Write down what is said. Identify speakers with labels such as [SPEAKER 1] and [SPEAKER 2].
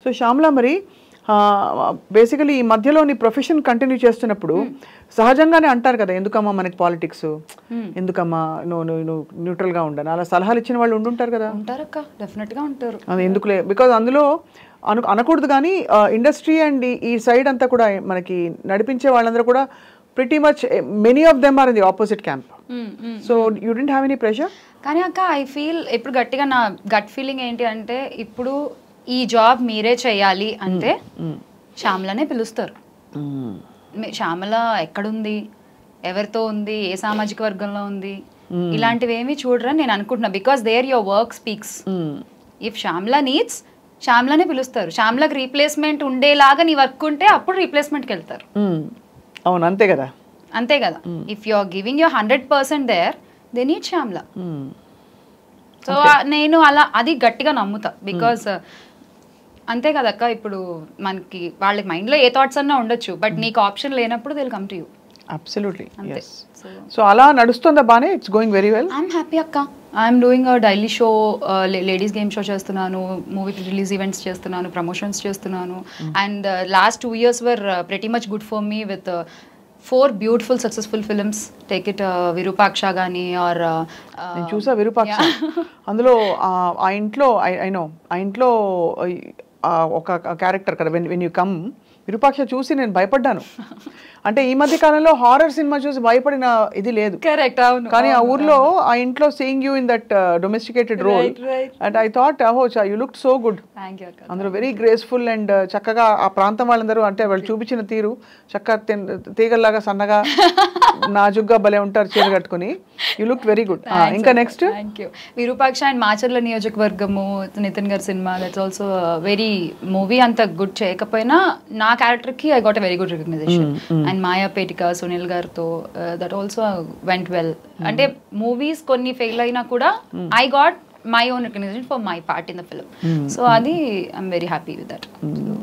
[SPEAKER 1] So Shyamla మరి basically ఈ మధ్యలో నీ ప్రొఫెషన్ కంటిన్యూ చేస్తున్నప్పుడు సహజంగానే అంటారు కదా ఎందుకమ్మా మనకి పాలిటిక్స్ ఎందుకమ్మా నువ్వు నువ్వు నువ్వు న్యూట్రల్గా ఉండను అలా సలహాలు ఇచ్చిన వాళ్ళు ఉండుంటారు కదా
[SPEAKER 2] ఉంటారక్క డెఫినెట్ గా ఉంటారు
[SPEAKER 1] అది ఎందుకులే బికాజ్ అందులో అను అనకూడదు కానీ ఇండస్ట్రీ అండ్ ఈ సైడ్ అంతా కూడా మనకి నడిపించే వాళ్ళందరూ కూడా pretty much many of them are in the opposite camp
[SPEAKER 2] hmm, hmm.
[SPEAKER 1] So you don't have any pressure
[SPEAKER 2] కానీ అక్క ఐ ఫీల్ ఇప్పుడు గట్టిగా నా గట్ ఫీలింగ్ ఏంటి అంటే ఇప్పుడు ఈ జాబ్ మీరే చేయాలి అంటే శ్యామలనే పిలుస్తారు మీ- శ్యామల ఎక్కడుంది ఎవరితో ఉంది ఏ సామాజిక వర్గంలో ఉంది ఇలాంటివి ఏమీ చూడరని నేను అనుకుంటున్నా because there your work speaks if Shyamala needs శ్యామ్లానే పిలుస్తారు శ్యామ్లకు రీప్లేస్మెంట్ ఉండేలాగా నీ వర్క్ ఉంటే అప్పుడు రీప్లేస్మెంట్కి వెళ్తారు
[SPEAKER 1] అవును అంతే కదా
[SPEAKER 2] అంతే కదా if you are giving you hundred percent there they need Shyamala
[SPEAKER 1] Mm.
[SPEAKER 2] So నేను అలా అది గట్టిగా నమ్ముతా బికాస్ అంతే కదక్క ఇప్పుడు మనకి వాళ్ళకి మైండ్లో ఏ థాట్స్ అన్నా ఉండొచ్చు బట్ నీకు ఆప్షన్ లేనప్పుడు they'll come to you
[SPEAKER 1] absolutely
[SPEAKER 2] అంతే
[SPEAKER 1] ఎస్
[SPEAKER 2] సో
[SPEAKER 1] సో అలా నడుస్తుందా బానే it's going very well
[SPEAKER 2] I'm happy అక్క I'm doing daily show ladies game show చేస్తున్నాను మూవీ రిలీజ్ ఈవెంట్స్ చేస్తున్నాను ప్రమోషన్స్ చేస్తున్నాను and last two years were pretty much good for me with four beautiful successful films take it Virupaksha కానీ ఆర్
[SPEAKER 1] నేను చూసా విరూపాక్ష అందులో ఆ- ఆ ఇంట్లో ఐ నో ఆ ఇంట్లో ఆ ఒక క్యారెక్టర్ కదా when when you come Virupaksha చూసి నేను భయపడ్డాను అంటే ఈ మధ్య కాలంలో హారర్ సినిమా చూసి భయపడిన ఇది లేదు
[SPEAKER 2] కరెక్ట్ అవును
[SPEAKER 1] కానీ ఆ ఊర్లో ఆ ఇంట్లో seeing you in that domesticated role
[SPEAKER 2] Right, right.
[SPEAKER 1] And I thought అహో you look so good
[SPEAKER 2] thank you అక్క
[SPEAKER 1] అందులో వెరీ గ్రేస్ఫుల్ అండ్ చక్కగా ఆ ప్రాంతం వాళ్ళందరూ అంటే వాళ్ళు చూపించిన తీరు చక్కగా తిన్- తీగల్లాగా సన్నగా నాజుగ్గా భలే ఉంటారు చీర కట్టుకుని యూ లుక్ వెరీ గుడ్ ఇంకా next
[SPEAKER 2] thank you Virupaksha and Macherla Niyojakavargam Nitin గారి సినిమా దట్స్ ఆల్సో వెరీ మూవీ అంత గుడ్ చేయకపోయినా నా క్యారెక్టర్ కి I got a very good recognition and Maya Petika Sunil గారితో దట్ ఆల్సో వెంట్ వెల్ అంటే మూవీస్ కొన్ని ఫెయిల్ అయినా కూడా I got my own recognition for my part in the film so అది I'm very happy with that